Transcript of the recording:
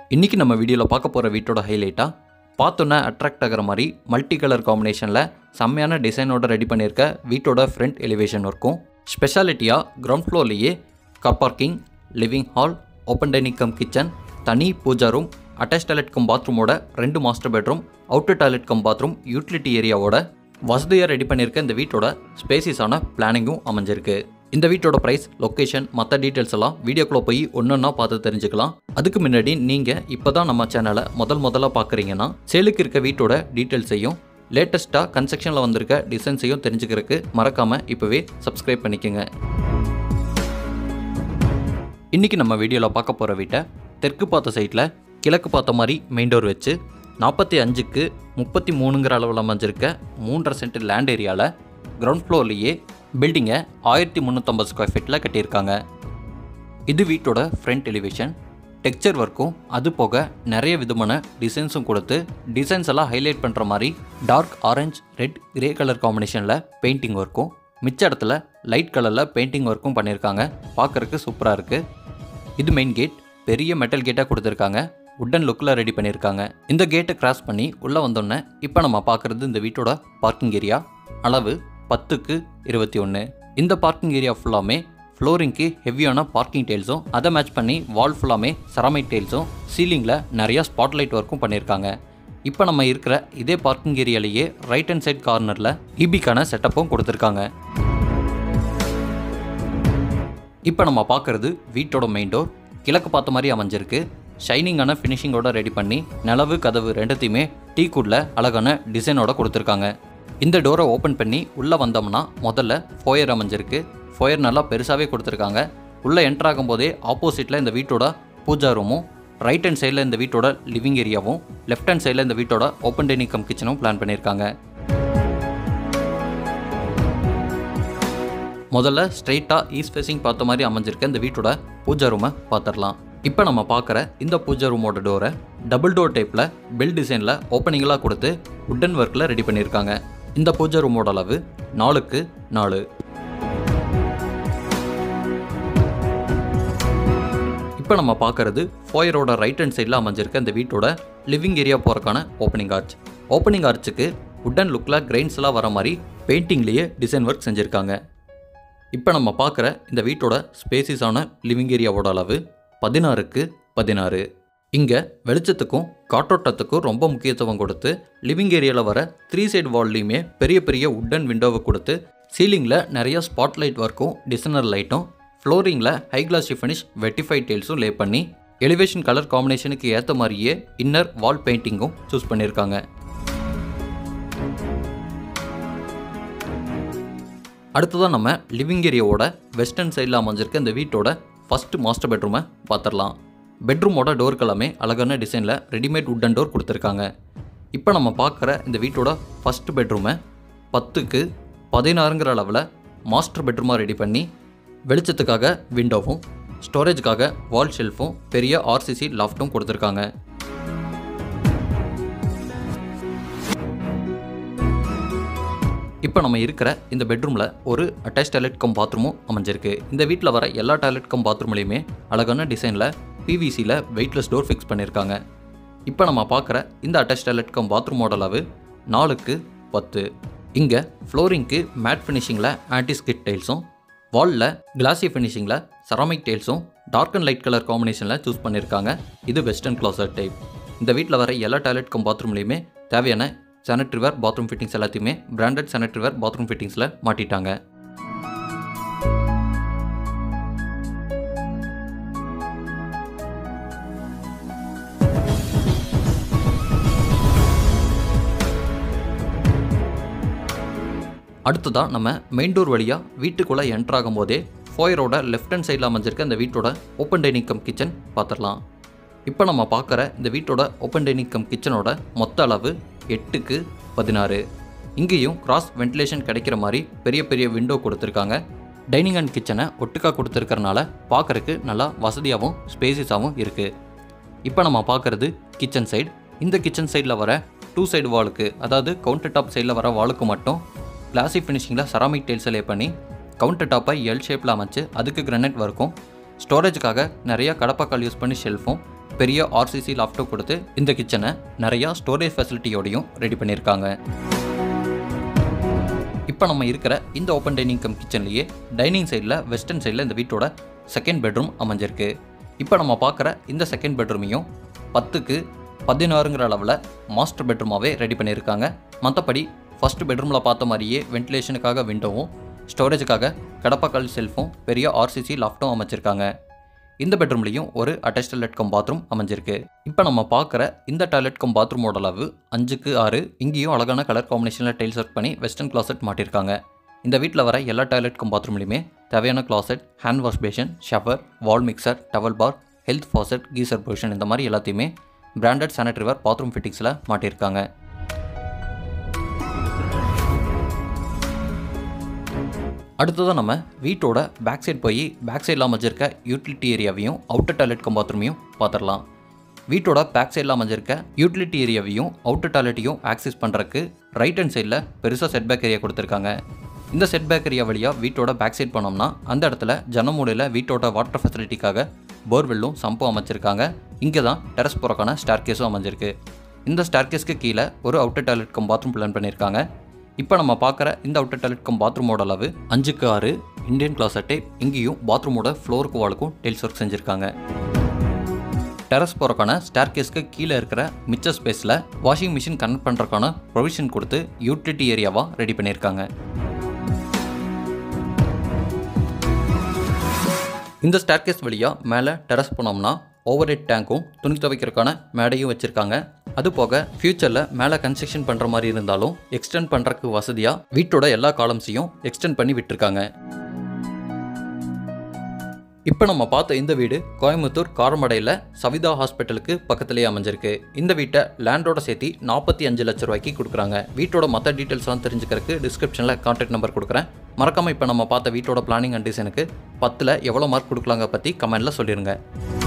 இன்றைக்கி நம்ம வீடியோவில் பார்க்க போகிற வீட்டோட ஹைலைட்டாக பார்த்தோன்னே அட்ராக்ட் ஆகிற மாதிரி மல்டி கலர் காம்பினேஷனில் செம்மையான டிசைனோட ரெடி பண்ணியிருக்க வீட்டோட ஃப்ரண்ட் எலிவேஷன் இருக்கும் ஸ்பெஷாலிட்டியாக கிரவுண்ட் ஃப்ளோர்லேயே car parking living hall open dining cum kitchen தனி pooja room attach toilet cum பாத்ரூமோட ரெண்டு master bedroom outer toilet cum bathroom utility ஏரியாவோட வசதியாக ரெடி பண்ணியிருக்க இந்த வீட்டோட ஸ்பேசிஸான பிளானிங்கும் அமைஞ்சிருக்கு இந்த வீட்டோட ப்ரைஸ் லொக்கேஷன் மற்ற டீட்டெயில்ஸ் எல்லாம் வீடியோக்குள்ளே போய் ஒன்றொன்னா பார்த்து தெரிஞ்சுக்கலாம் அதுக்கு முன்னாடி நீங்கள் இப்போ தான் நம்ம சேனலை முதல் முதல்ல பார்க்குறீங்கன்னா சேலுக்கு இருக்க வீட்டோட டீட்டெயில்ஸையும் லேட்டஸ்ட்டாக கன்ஸ்ட்ரக்ஷனில் வந்திருக்க டிசைன்ஸையும் தெரிஞ்சுக்கிறதுக்கு மறக்காமல் இப்போவே சப்ஸ்கிரைப் பண்ணிக்கோங்க இன்றைக்கி நம்ம வீடியோவில் பார்க்க போகிற வீட்டை தெற்கு பார்த்த சைட்டில் கிழக்கு பார்த்த மாதிரி மெயின் டோர் வச்சு நாற்பத்தி அஞ்சுக்கு முப்பத்தி மூணுங்கிற அளவில் அமைஞ்சிருக்க மூன்றரை சென்ட் லேண்ட் ஏரியாவில் கிரவுண்ட் ஃப்ளோர்லேயே பில்டிங்கை ஆயிரத்தி முந்நூற்றம்பது ஸ்கொயர் ஃபீட்டில் கட்டியிருக்காங்க இது வீட்டோட ஃப்ரண்ட் எலிவேஷன் டெக்ஸ்சர் ஒர்க்கும் அது போக நிறைய விதமான டிசைன்ஸும் கொடுத்து டிசைன்ஸ் எல்லாம் ஹைலைட் பண்ணுற மாதிரி dark orange red grey colour காம்பினேஷனில் பெயிண்டிங் ஒர்க்கும் மிச்ச இடத்துல லைட் கலரில் பெயிண்டிங் ஒர்க்கும் பண்ணியிருக்காங்க பார்க்குறக்கு சூப்பராக இருக்குது இது மெயின் கேட் பெரிய மெட்டல் கேட்டாக கொடுத்துருக்காங்க உட்டன் லுக்கில் ரெடி பண்ணியிருக்காங்க இந்த கேட்டை கிராஸ் பண்ணி உள்ளே வந்தோடனே இப்போ நம்ம பார்க்குறது இந்த வீட்டோட பார்க்கிங் ஏரியா அளவு பத்துக்கு இருபத்தி ஒன்று இந்த பார்க்கிங் ஏரியா ஃபுல்லாமே ஃப்ளோரிங்க்கு ஹெவியான பார்க்கிங் டைல்ஸும் அதை மேட்ச் பண்ணி வால் ஃபுல்லாமே செராமிக் டைல்ஸும் சீலிங்கில் நிறையா ஸ்பாட்லைட் ஒர்க்கும் பண்ணியிருக்காங்க இப்போ நம்ம இருக்கிற இதே பார்க்கிங் ஏரியாலேயே ரைட் ஹேண்ட் சைட் கார்னரில் இபிக்கான செட்டப்பும் கொடுத்துருக்காங்க இப்போ நம்ம பார்க்குறது வீட்டோட மெயின் டோர் கிழக்கு பார்த்த மாதிரி அமைஞ்சிருக்கு ஷைனிங்கான ஃபினிஷிங்கோட ரெடி பண்ணி நிலவு கதவு ரெண்டுத்தையுமே டீ குட்டில் அழகான டிசைனோட கொடுத்துருக்காங்க இந்த டோரை ஓப்பன் பண்ணி உள்ளே வந்தோம்னா முதல்ல ஃபோயர் அமைஞ்சிருக்கு ஃபோயர் நல்லா பெருசாகவே கொடுத்துருக்காங்க உள்ளே என்ட்ரு ஆகும்போதே ஆப்போசிட்டில் இந்த வீட்டோட பூஜா ரூமும் ரைட் ஹேண்ட் சைடில் இந்த வீட்டோட லிவிங் ஏரியாவும் லெஃப்ட் ஹேண்ட் சைடில் இந்த வீட்டோட ஓப்பன் டைனிங் கம் கிச்சனும் பிளான் பண்ணியிருக்காங்க முதல்ல ஸ்ட்ரைட்டாக ஈஸ்ட் ஃபேஸிங் பார்த்த மாதிரி அமைஞ்சிருக்க இந்த வீட்டோட பூஜா ரூமை பார்த்துடலாம் இப்போ நம்ம பார்க்குற இந்த பூஜா ரூமோட டோரை டபுள் டோர் டைப்பில் பெல் டிசைனில் ஓப்பனிங்கெலாம் கொடுத்து உட்டன் ஒர்க்கில் ரெடி பண்ணியிருக்காங்க இந்த பூஜா ரூமோட அளவு நாலுக்கு நாலு இப்போ நம்ம பார்க்குறது ஃபோயரோட ரைட் ஹேண்ட் சைடில் அமைஞ்சிருக்க இந்த வீட்டோட லிவிங் ஏரியா போகிறக்கான ஓப்பனிங் ஆர்ச் ஓப்பனிங் ஆர்ச்சுக்கு உட்டன் லுக்கில் கிரைன்ஸ்லாம் வர மாதிரி பெயிண்டிங்லேயே டிசைன் ஒர்க் செஞ்சுருக்காங்க இப்போ நம்ம பார்க்குற இந்த வீட்டோட ஸ்பேசிஸான லிவிங் ஏரியாவோட அளவு பதினாறுக்கு பதினாறு இங்கே வெளிச்சத்துக்கும் காற்றோட்டத்துக்கும் ரொம்ப முக்கியத்துவம் கொடுத்து லிவிங் ஏரியாவில் வர த்ரீ சைடு வால்லையுமே பெரிய பெரிய உட்டன் விண்டோவை கொடுத்து சீலிங்கில் நிறைய ஸ்பாட்லைட் ஒர்க்கும் டிசைனர் லைட்டும் ஃப்ளோரிங்கில் ஹை கிளாஸ் ஃபினிஷ் வெட்டிஃபை டைல்ஸும் லே பண்ணி எலிவேஷன் கலர் காம்பினேஷனுக்கு ஏற்ற மாதிரியே இன்னர் வால் பெயிண்டிங்கும் சூஸ் பண்ணியிருக்காங்க அடுத்ததான் நம்ம லிவிங் ஏரியாவோட வெஸ்டர்ன் சைடில் அமைஞ்சிருக்க இந்த வீட்டோட ஃபஸ்ட்டு மாஸ்டர் பெட்ரூமை பார்த்துடலாம் பெட்ரூமோட டோருக்கு எல்லாமே அழகான டிசைனில் ரெடிமேட் உட்டன் டோர் கொடுத்துருக்காங்க இப்போ நம்ம பார்க்குற இந்த வீட்டோட ஃபஸ்ட் பெட்ரூமை பத்துக்கு பதினாறுங்கிற அளவில் மாஸ்டர் பெட்ரூமாக ரெடி பண்ணி வெளிச்சத்துக்காக விண்டோவும் ஸ்டோரேஜுக்காக வால் ஷெல்ஃபும் பெரிய ஆர்சிசி லாஃப்ட்டும் கொடுத்துருக்காங்க இப்போ நம்ம இருக்கிற இந்த பெட்ரூமில் ஒரு அட்டாச் டாய்லெட் கம் பாத்ரூமும் அமைஞ்சிருக்கு இந்த வீட்டில் வர எல்லா டாய்லெட் கம் பாத்ரூம்லேயுமே அழகான டிசைனில் பிவிசியில் வெயிட்லெஸ் டோர் ஃபிக்ஸ் பண்ணியிருக்காங்க இப்போ நம்ம பார்க்குற இந்த அட்டாச் டாய்லெட் கம் பாத்ரூமோட அளவு நாலுக்கு பத்து இங்கே ஃப்ளோரிங்க்கு மேட் ஃபினிஷிங்கில் ஆன்டி ஸ்கிட் டைல்ஸும் வாலில் கிளாசி ஃபினிஷிங்கில் செராமிக் டைல்ஸும் டார்க் அண்ட் லைட் கலர் காம்பினேஷனில் சூஸ் பண்ணியிருக்காங்க இது வெஸ்டர்ன் க்ளாசர் டைப் இந்த வீட்டில் வர எல்லா டாய்லெட் கம் பாத்ரூம்லேயுமே தேவையான சானிட்ரிவேர் பாத்ரூம் ஃபிட்டிங்ஸ் எல்லாத்தையுமே பிராண்டட் சானிட்ரிவேர் பாத்ரூம் ஃபிட்டிங்ஸில் மாட்டிட்டாங்க அடுத்ததாக நம்ம மெயின் டோர் வழியாக வீட்டுக்குள்ளே என்ட்ரு ஆகும்போதே ஃபோயரோட லெஃப்ட் ஹேண்ட் சைடில் அமைஞ்சிருக்க இந்த வீட்டோட ஓப்பன் டைனிங் கம் கிச்சன் பார்த்துடலாம் இப்போ நம்ம பார்க்குற இந்த வீட்டோட ஓப்பன் டைனிங் கம் கிச்சனோட மொத்த அளவு எட்டுக்கு பதினாறு இங்கேயும் கிராஸ் வென்டிலேஷன் கிடைக்கிற மாதிரி பெரிய பெரிய விண்டோ கொடுத்துருக்காங்க டைனிங் அண்ட் கிச்சனை ஒட்டுக்கா கொடுத்துருக்கறனால பார்க்குறக்கு நல்லா வசதியாகவும் ஸ்பேசிஸாகவும் இருக்குது இப்போ நம்ம பார்க்குறது கிச்சன் சைடு இந்த கிச்சன் சைடில் வர டூ சைடு வாலுக்கு அதாவது கவுண்டர் டாப் சைடில் வர வாலுக்கு மட்டும் கிளாசி ஃபினிஷிங்கில் செராமிக் டைல்ஸை லே பண்ணி கவுண்டர் டாப்பை எல் ஷேப்பில் அமைச்சு அதுக்கு கிரனைட் ஒர்க்கும் ஸ்டோரேஜுக்காக நிறைய கடப்பாக்கால் யூஸ் பண்ணி ஷெல்ஃபும் பெரிய ஆர்சிசி லாஃப்டோ கொடுத்து இந்த கிச்சனை நிறையா ஸ்டோரேஜ் ஃபெசிலிட்டியோடையும் ரெடி பண்ணியிருக்காங்க இப்போ நம்ம இருக்கிற இந்த ஓப்பன் டைனிங் கம் கிச்சன்லேயே டைனிங் சைடில் வெஸ்டர்ன் சைடில் இந்த வீட்டோட செகண்ட் பெட்ரூம் அமைஞ்சிருக்கு இப்போ நம்ம பார்க்குற இந்த செகண்ட் பெட்ரூமையும் பத்துக்கு பதினாறுங்கிற அளவில் மாஸ்டர் பெட்ரூமாகவே ரெடி பண்ணியிருக்காங்க மற்றபடி ஃபர்ஸ்ட் பெட்ரூமில் பார்த்த மாதிரியே வென்டிலேஷனுக்காக விண்டோவும் ஸ்டோரேஜுக்காக கடப்பாக்கல் செல்ஃபும் பெரிய ஆர்சிசி லாஃப்ட்டும் அமைச்சிருக்காங்க இந்த பெட்ரூம்லேயும் ஒரு அட்டாச் டாய்லெட் கம் பாத்ரூம் அமைஞ்சிருக்கு இப்போ நம்ம பார்க்குற இந்த டாய்லெட் கம் பாத்ரூமோட அளவு அஞ்சுக்கு ஆறு இங்கேயும் அழகான கலர் காம்பினேஷனில் டைல்ஸ் ஒர்க் பண்ணி வெஸ்டர்ன் கிளாசெட் மாட்டியிருக்காங்க இந்த வீட்டில் வர எல்லா டாய்லெட் கம் பாத்ரூம்லையுமே தேவையான closet hand wash basin shower wall mixer towel bar health faucet geyser position இந்த மாதிரி எல்லாத்தையுமே பிராண்டட் சானிட்டரிவர் பாத்ரூம் ஃபிட்டிங்ஸில் மாட்டியிருக்காங்க அடுத்ததாக நம்ம வீட்டோட பேக் சைடு போய் பேக் சைடில் அமைஞ்சிருக்க யூட்டிலிட்டி ஏரியாவையும் அவுட்டர் டாய்லெட் கம் பாத்ரூமையும் பார்த்துடலாம் வீட்டோட பேக் சைடில் அமைஞ்சிருக்க யூட்டிலிட்டி ஏரியாவையும் அவுட்டர் டாய்லெட்டையும் ஆக்சஸ் பண்ணுறக்கு ரைட் ஹேண்ட் சைடில் பெருசாக செட்பேக் ஏரியா கொடுத்துருக்காங்க இந்த செட்பேக் ஏரியா வழியாக வீட்டோட பேக் சைட் பண்ணோம்னா அந்த இடத்துல ஜனமூலையில் வீட்டோட வாட்டர் ஃபெசிலிட்டிக்காக போர்வெல்லும் சம்பும் அமைச்சிருக்காங்க இங்கே தான் டெரஸ் போகிறக்கான ஸ்டார்கேஸும் அமைஞ்சிருக்கு இந்த ஸ்டார்கேஸ்க்கு கீழே ஒரு outer toilet cum bathroom plan பண்ணியிருக்காங்க இப்போ நம்ம பார்க்குற இந்த அவுட்டர் டாய்லெட் கம் பாத்ரூமோட அளவு அஞ்சுக்கு ஆறு இந்தியன் கிளாசட்டே இங்கேயும் பாத்ரூமோட ஃப்ளோருக்கு வாலுக்கும் டெயில்ஸ் ஒர்க் செஞ்சுருக்காங்க டெரஸ் போகிறக்கான ஸ்டேர்கேஸ்க்கு கீழே இருக்கிற மிச்ச ஸ்பேஸில் வாஷிங் மிஷின் கனெக்ட் பண்ணுறக்கான ப்ரொவிஷன் கொடுத்து யூட்டிலிட்டி ஏரியாவாக ரெடி பண்ணியிருக்காங்க இந்த ஸ்டேர்கேஸ் வழியாக மேலே டெரஸ் போனோம்னா ஓவர் ஹெட் டேங்க்கும் துணி துவைக்கிறதுக்கான மேடையும் வச்சுருக்காங்க அது போக ஃப்யூச்சரில் மேலே கன்ஸ்ட்ரக்ஷன் பண்ணுற மாதிரி இருந்தாலும் எக்ஸ்டெண்ட் பண்ணுறதுக்கு வசதியாக வீட்டோட எல்லா காலம்ஸையும் எக்ஸ்டெண்ட் பண்ணி விட்டுருக்காங்க இப்போ நம்ம பார்த்த இந்த வீடு கோயம்புத்தூர் காரமடையில் சவிதா ஹாஸ்பிட்டலுக்கு பக்கத்துலேயே அமைஞ்சிருக்கு இந்த வீட்டை லேண்டோட சேர்த்து நாற்பத்தி அஞ்சு லட்ச ரூபாய்க்கு கொடுக்குறாங்க வீட்டோட மற்ற டீட்டெயில்ஸ்லாம் தெரிஞ்சுக்கிறதுக்கு டிஸ்கிரிப்ஷனில் கான்டாக்ட் நம்பர் கொடுக்குறேன் மறக்காமல் இப்போ நம்ம பார்த்த வீட்டோட பிளானிங் அண்ட் டிசைனுக்கு பத்தில் எவ்வளோ மார்க் கொடுக்கலாங்க பற்றி கமெண்டில் சொல்லிடுங்க